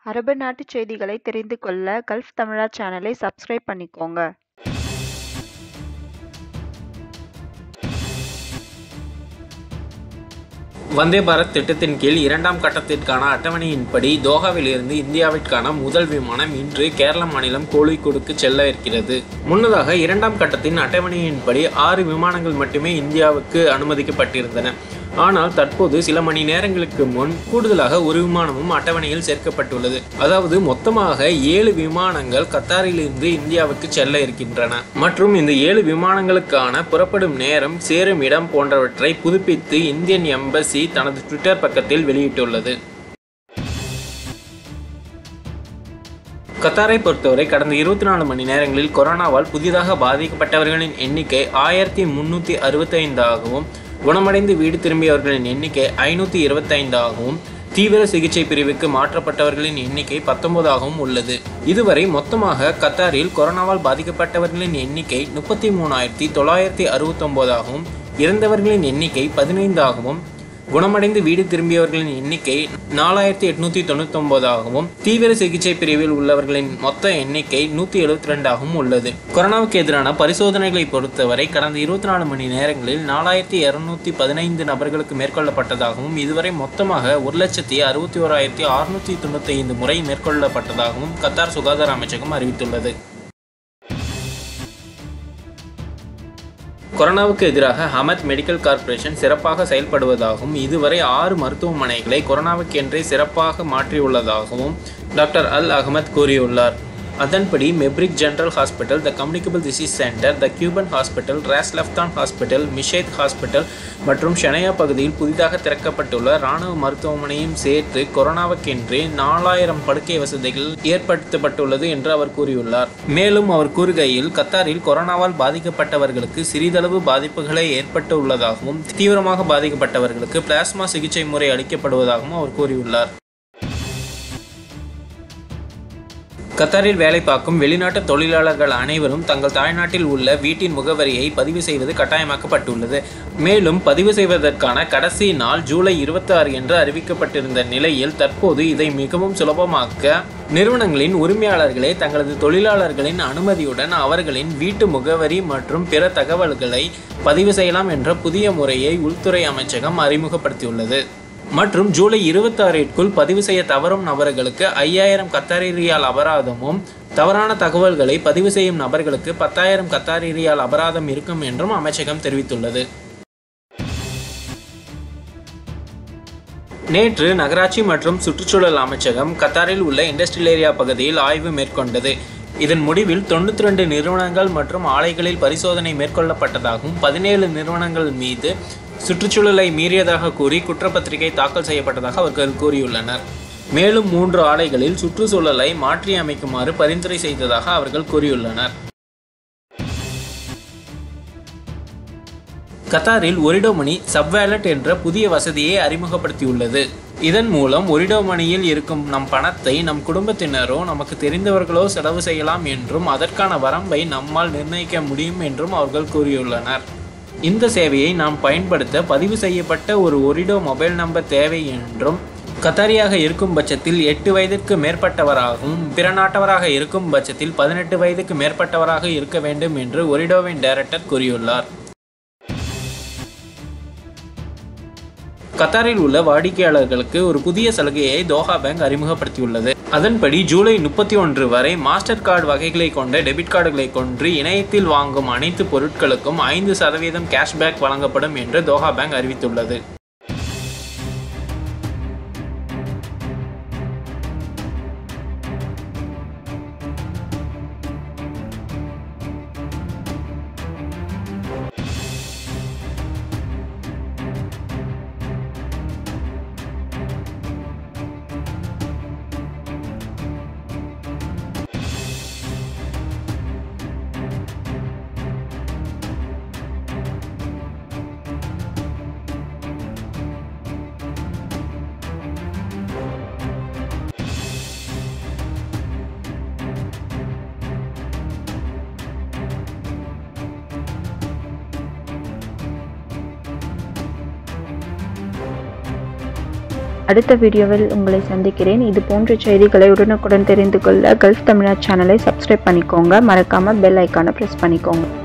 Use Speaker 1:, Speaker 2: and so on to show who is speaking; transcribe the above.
Speaker 1: அரபு நாட்டுச் செய்திகளை தெரிந்து கொள்ள கல்ஃப் தமிழா சேனலை சப்ஸ்கிரைப் பண்ணிக்கோங்க
Speaker 2: வந்தே பாரத் திட்டத்தின் கீழ் இரண்டாம் கட்டத்திற்கான அட்டவணையின்படி தோஹாவிலிருந்து இந்தியாவிற்கான முதல் விமானம் இன்று கேரள மாநிலம் கோழிக்கோடுக்கு செல்ல இருக்கிறது முன்னதாக இரண்டாம் கட்டத்தின் அட்டவணையின்படி ஆறு விமானங்கள் மட்டுமே இந்தியாவுக்கு அனுமதிக்கப்பட்டிருந்தன ஆனால் தற்போது சில மணி நேரங்களுக்கு முன் கூடுதலாக ஒரு விமானமும் அட்டவணையில் சேர்க்கப்பட்டுள்ளது அதாவது மொத்தமாக ஏழு விமானங்கள் கத்தாரிலிருந்து இந்தியாவுக்கு செல்ல இருக்கின்றன மற்றும் இந்த ஏழு விமானங்களுக்கான புறப்படும் நேரம் சேரும் இடம் போன்றவற்றை புதுப்பித்து இந்தியன் எம்பசி தனது ட்விட்டர் பக்கத்தில் வெளியிட்டுள்ளது கத்தாரை பொறுத்தவரை கடந்த இருபத்தி நாலு மணி நேரங்களில் கொரோனாவால் புதிதாக பாதிக்கப்பட்டவர்களின் எண்ணிக்கை ஆயிரத்தி முன்னூற்றி அறுபத்தைந்தாகவும் குணமடைந்து வீடு திரும்பியவர்களின் எண்ணிக்கை ஐநூற்றி இருபத்தைந்தாகவும் தீவிர சிகிச்சை பிரிவுக்கு மாற்றப்பட்டவர்களின் எண்ணிக்கை பத்தொன்பதாகவும் உள்ளது இதுவரை மொத்தமாக கத்தாரில் கொரோனாவால் பாதிக்கப்பட்டவர்களின் எண்ணிக்கை முப்பத்தி மூணாயிரத்தி தொள்ளாயிரத்தி அறுபத்தொம்போதாகவும் இறந்தவர்களின் எண்ணிக்கை பதினைந்தாகவும் குணமடைந்து வீடு திரும்பியவர்களின் எண்ணிக்கை நாலாயிரத்தி எட்நூத்தி தொண்ணூத்தி ஒன்பதாகவும் தீவிர சிகிச்சை பிரிவில் உள்ளவர்களின் மொத்த எண்ணிக்கை நூத்தி எழுபத்தி ரெண்டாகவும் உள்ளது கொரோனாவுக்கு எதிரான பரிசோதனைகளை பொறுத்தவரை கடந்த இருபத்தி நாலு மணி நேரங்களில் நாலாயிரத்தி இருநூத்தி பதினைந்து நபர்களுக்கு மேற்கொள்ளப்பட்டதாகவும் இதுவரை மொத்தமாக ஒரு லட்சத்தி அறுபத்தி ஓராயிரத்தி அறுநூத்தி தொண்ணூத்தி ஐந்து முறை மேற்கொள்ளப்பட்டதாகவும் கத்தார் சுகாதார அமைச்சகம் அறிவித்துள்ளது கொரோனாவுக்கு எதிராக ஹமத் மெடிக்கல் கார்ப்பரேஷன் சிறப்பாக செயல்படுவதாகவும் இதுவரை ஆறு மருத்துவமனைகளை கொரோனாவுக்கென்றே சிறப்பாக மாற்றியுள்ளதாகவும் டாக்டர் அல் அகமத் கூறியுள்ளார் அதன்படி மெப்ரிக் general hospital the communicable disease centre the Cuban hospital ரேஸ் லெஃப்தான் ஹாஸ்பிட்டல் மிஷேத் ஹாஸ்பிட்டல் மற்றும் ஷனையா பகுதியில் புதிதாக திறக்கப்பட்டுள்ள இராணுவ மருத்துவமனையும் சேர்த்து கொரோனாவுக்கென்றே நாலாயிரம் படுக்கை வசதிகள் ஏற்படுத்தப்பட்டுள்ளது என்று அவர் கூறியுள்ளார் மேலும் அவர் கூறுகையில் கத்தாரில் கொரோனாவால் பாதிக்கப்பட்டவர்களுக்கு சிறிதளவு பாதிப்புகளே ஏற்பட்டுள்ளதாகவும் தீவிரமாக பாதிக்கப்பட்டவர்களுக்கு பிளாஸ்மா சிகிச்சை முறை அளிக்கப்படுவதாகவும் அவர் கூறியுள்ளார் கத்தாரில் வேலை பார்க்கும் வெளிநாட்டு தொழிலாளர்கள் அனைவரும் தங்கள் தாய்நாட்டில் உள்ள வீட்டின் முகவரியை பதிவு செய்வது கட்டாயமாக்கப்பட்டுள்ளது மேலும் பதிவு செய்வதற்கான கடைசி நாள் ஜூலை இருபத்தி ஆறு என்று அறிவிக்கப்பட்டிருந்த நிலையில் தற்போது இதை மிகவும் சுலபமாக்க நிறுவனங்களின் உரிமையாளர்களே தங்களது தொழிலாளர்களின் அனுமதியுடன் அவர்களின் வீட்டு முகவரி மற்றும் பிற தகவல்களை பதிவு செய்யலாம் என்ற புதிய முறையை உள்துறை அமைச்சகம் அறிமுகப்படுத்தியுள்ளது மற்றும் ஜூலை இருபத்தாறிற்குள் பதிவு செய்ய தவறும் நபர்களுக்கு ஐயாயிரம் கத்தாரி ரியால் அபராதமும் தவறான தகவல்களை பதிவு செய்யும் நபர்களுக்கு பத்தாயிரம் கத்தாரி ரியால் அபராதம் இருக்கும் என்றும் அமைச்சகம் தெரிவித்துள்ளது நேற்று நகராட்சி மற்றும் சுற்றுச்சூழல் அமைச்சகம் கத்தாரில் உள்ள இண்டஸ்ட்ரியல் ஏரியா பகுதியில் ஆய்வு மேற்கொண்டது இதன் முடிவில் தொண்ணூற்றி ரெண்டு நிறுவனங்கள் மற்றும் ஆலைகளில் பரிசோதனை மேற்கொள்ளப்பட்டதாகவும் பதினேழு நிறுவனங்கள் மீது சுற்றுச்சூழலை மீறியதாக கூறி குற்றப்பத்திரிகை தாக்கல் செய்யப்பட்டதாக அவர்கள் கூறியுள்ளனர் மேலும் மூன்று ஆலைகளில் சுற்றுச்சூழலை மாற்றி அமைக்குமாறு பரிந்துரை செய்ததாக அவர்கள் கூறியுள்ளனர் கத்தாரில் ஒரிடோமணி சப்வேலட் என்ற புதிய வசதியை அறிமுகப்படுத்தியுள்ளது இதன் மூலம் ஒரிடோமணியில் இருக்கும் நம் பணத்தை நம் குடும்பத்தினரோ நமக்கு தெரிந்தவர்களோ செலவு செய்யலாம் என்றும் அதற்கான வரம்பை நம்மால் நிர்ணயிக்க முடியும் என்றும் அவர்கள் கூறியுள்ளனர் இந்த சேவையை நாம் பயன்படுத்த பதிவு செய்யப்பட்ட ஒரு ஒரிடோ மொபைல் நம்பர் தேவை என்றும் கத்தாரியாக இருக்கும் பட்சத்தில் எட்டு வயதிற்கு மேற்பட்டவராகவும் பிற நாட்டவராக இருக்கும் பட்சத்தில் பதினெட்டு வயதுக்கு மேற்பட்டவராக இருக்க வேண்டும் என்று ஒரிடோவின் டைரக்டர் கூறியுள்ளார் கத்தாரில் உள்ள வாடிக்கையாளர்களுக்கு ஒரு புதிய சலுகையை தோஹா பேங்க் அறிமுகப்படுத்தியுள்ளது அதன்படி ஜூலை முப்பத்தி ஒன்று வரை மாஸ்டர் கார்டு வகைகளை கொண்ட டெபிட் கார்டுகளை கொண்டு இணையத்தில் வாங்கும் அனைத்து பொருட்களுக்கும் ஐந்து சதவீதம் கேஷ்பேக் வழங்கப்படும் என்று தோஹா பேங்க் அறிவித்துள்ளது
Speaker 1: அடுத்த வீடியோவில் உங்களை சந்திக்கிறேன் இது போன்ற செய்திகளை உடனுக்குடன் தெரிந்து கொள்ள கல்ஃப் தமிழா சேனலை சப்ஸ்கிரைப் பண்ணிக்கோங்க மறக்காமல் பெல் ஐக்கானை ப்ரெஸ் பண்ணிக்கோங்க